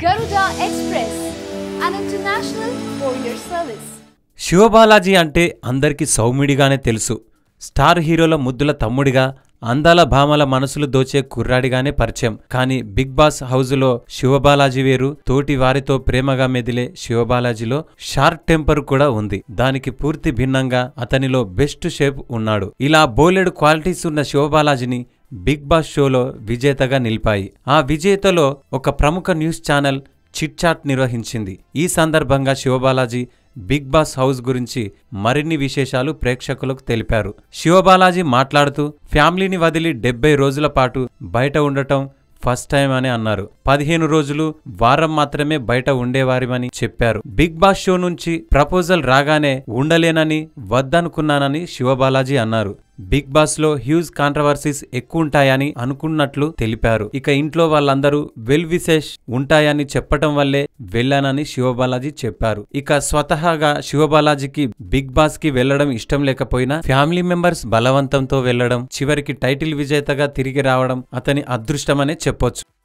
Garuda Express, an international courier service. Siva Balaji అంటే అందరికీ సౌమ్యుడిగానే తెలుసు స్టార్ హీరోల ముద్దుల తమ్ముడిగా అందాల భామల మనసులు దోచే కుర్రాడిగానే పరిచయం కానీ బిగ్ బాస్ హౌజులో శివబాలాజీ వేరు తోటి వారితో ప్రేమగా మెదిలే శివబాలాజీలో షార్ట్ టెంపర్ కూడా ఉంది దానికి పూర్తి భిన్నంగా అతనిలో బెస్ట్ షేప్ ఉన్నాడు ఇలా బోలెడు క్వాలిటీస్ ఉన్న శివబాలాజీని బిగ్ బాస్ షోలో విజేతగా నిలిపాయి ఆ విజేతలో ఒక ప్రముఖ న్యూస్ ఛానల్ చిట్ చాట్ నిర్వహించింది ఈ సందర్భంగా శివబాలాజీ బిగ్ బాస్ హౌస్ గురించి మరిన్ని విశేషాలు ప్రేక్షకులకు తెలిపారు శివబాలాజీ మాట్లాడుతూ ఫ్యామిలీని వదిలి డెబ్బై రోజుల పాటు బయట ఉండటం ఫస్ట్ టైం అని అన్నారు పదిహేను రోజులు వారం మాత్రమే బయట ఉండేవారిమని చెప్పారు బిగ్ బాస్ షో నుంచి ప్రపోజల్ రాగానే ఉండలేనని వద్దనుకున్నానని శివబాలాజీ అన్నారు బిగ్ బాస్ లో హ్యూజ్ కాంట్రవర్సీస్ ఎక్కువ ఉంటాయని అనుకున్నట్లు తెలిపారు ఇక ఇంట్లో వాళ్ళందరూ వెల్ విశేష్ ఉంటాయని చెప్పటం వల్లే వెళ్ళానని శివబాలాజీ చెప్పారు ఇక స్వతహాగా శివబాలాజీకి బిగ్ బాస్ కి వెళ్లడం ఇష్టం లేకపోయినా ఫ్యామిలీ మెంబర్స్ బలవంతంతో వెళ్లడం చివరికి టైటిల్ విజేతగా తిరిగి రావడం అతని అదృష్టమనే చెప్పొచ్చు